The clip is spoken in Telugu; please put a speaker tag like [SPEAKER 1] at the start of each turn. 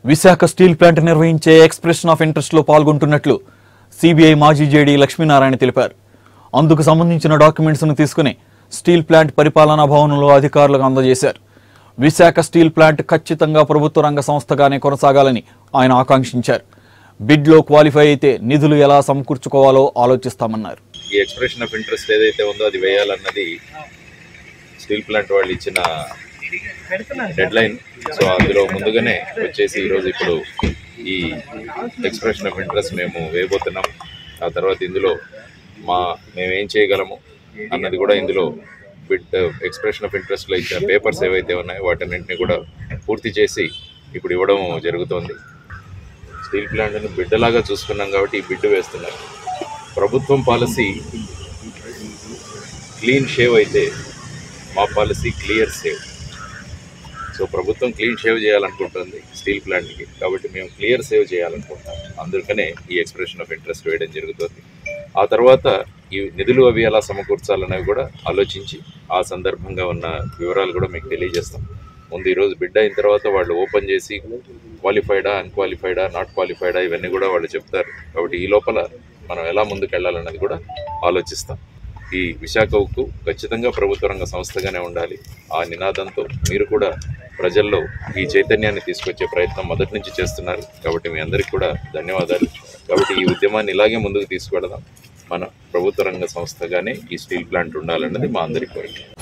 [SPEAKER 1] విశాఖ స్టీల్ ప్లాంట్ నిర్వహించే ఎక్స్ప్రెషన్ ఆఫ్ ఇంట్రెస్ట్లో పాల్గొంటున్నట్లు సిబిఐ మాజీ జేడీ లక్ష్మీనారాయణ తెలిపారు అందుకు సంబంధించిన డాక్యుమెంట్స్ను తీసుకుని స్టీల్ ప్లాంట్ పరిపాలనా భవనంలో అధికారులకు అందజేశారు విశాఖ స్టీల్ ప్లాంట్ ఖచ్చితంగా ప్రభుత్వ రంగ సంస్థగానే కొనసాగాలని ఆయన ఆకాంక్షించారు బిడ్లో క్వాలిఫై అయితే నిధులు ఎలా సమకూర్చుకోవాలో ఆలోచిస్తామన్నారు
[SPEAKER 2] ఈ ఎక్స్ప్రెషన్ ఆఫ్ ఇంట్రెస్ట్ ఏదైతే ఉందో అది వేయాలన్నది స్టీల్ ప్లాంట్ వాళ్ళు ఇచ్చిన డెడ్ లైన్ సో అందులో ముందుగానే వచ్చేసి ఈరోజు ఇప్పుడు ఈ ఎక్స్ప్రెషన్ ఆఫ్ ఇంట్రెస్ట్ మేము వేయబోతున్నాం ఆ తర్వాత ఇందులో మా మేము ఏం చేయగలము అన్నది కూడా ఇందులో బిట్ ఎక్స్ప్రెషన్ ఆఫ్ ఇంట్రెస్ట్లో ఇచ్చిన పేపర్స్ ఏవైతే ఉన్నాయో వాటన్నింటినీ కూడా పూర్తి చేసి ఇప్పుడు ఇవ్వడం జరుగుతోంది స్టీల్ ప్లాంట్ని బిడ్డలాగా చూసుకున్నాం కాబట్టి ఈ బిడ్డ వేస్తున్నాం ప్రభుత్వం పాలసీ క్లీన్ షేవ్ అయితే మా పాలసీ క్లియర్ సేవ్ సో ప్రభుత్వం క్లీన్ షేవ్ చేయాలనుకుంటుంది స్టీల్ ప్లాంట్కి కాబట్టి మేము క్లియర్ సేవ్ చేయాలనుకుంటాం అందుకనే ఈ ఎక్స్ప్రెషన్ ఆఫ్ ఇంట్రెస్ట్ వేయడం జరుగుతుంది ఆ తర్వాత ఈ నిధులు అవి ఎలా సమకూర్చాలనేవి కూడా ఆలోచించి ఆ సందర్భంగా ఉన్న వివరాలు కూడా మీకు తెలియజేస్తాం ముందు ఈరోజు బిడ్డ అయిన తర్వాత వాళ్ళు ఓపెన్ చేసి క్వాలిఫైడా అన్క్వాలిఫైడా నాట్ క్వాలిఫైడా ఇవన్నీ కూడా వాళ్ళు చెప్తారు కాబట్టి ఈ లోపల మనం ఎలా ముందుకు వెళ్ళాలన్నది కూడా ఆలోచిస్తాం ఈ విశాఖ ఉక్కు ఖచ్చితంగా ప్రభుత్వ రంగ సంస్థగానే ఉండాలి ఆ నినాదంతో మీరు కూడా ప్రజల్లో ఈ చైతన్యాన్ని తీసుకొచ్చే ప్రయత్నం మొదటి నుంచి చేస్తున్నారు కాబట్టి మీ అందరికీ కూడా ధన్యవాదాలు కాబట్టి ఈ ఉద్యమాన్ని ఇలాగే ముందుకు తీసుకువెళదాం మన ప్రభుత్వ రంగ సంస్థగానే ఈ స్టీల్ ప్లాంట్ ఉండాలన్నది మా అందరి కోరిక